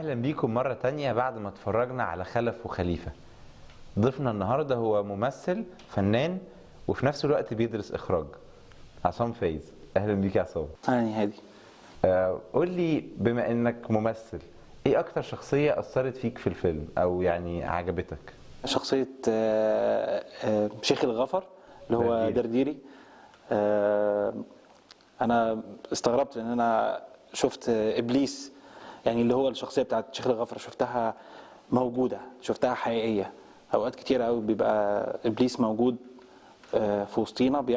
اهلا بيكم مرة تانية بعد ما اتفرجنا على خلف وخليفة ضيفنا النهاردة هو ممثل فنان وفي نفس الوقت بيدرس اخراج عصام فايز اهلا بيك يا عصام اهلا يا هادي آه، قول لي بما انك ممثل ايه اكتر شخصية اثرت فيك في الفيلم او يعني عجبتك شخصية آه، آه، شيخ الغفر اللي هو درديري. درديري آه، أنا استغربت لأن أنا شفت آه، إبليس يعني اللي هو الشخصية بتاعت شيخ الغفر شفتها موجودة شفتها حقيقية أوقات كتير قوي بيبقى إبليس موجود آه، في وسطينا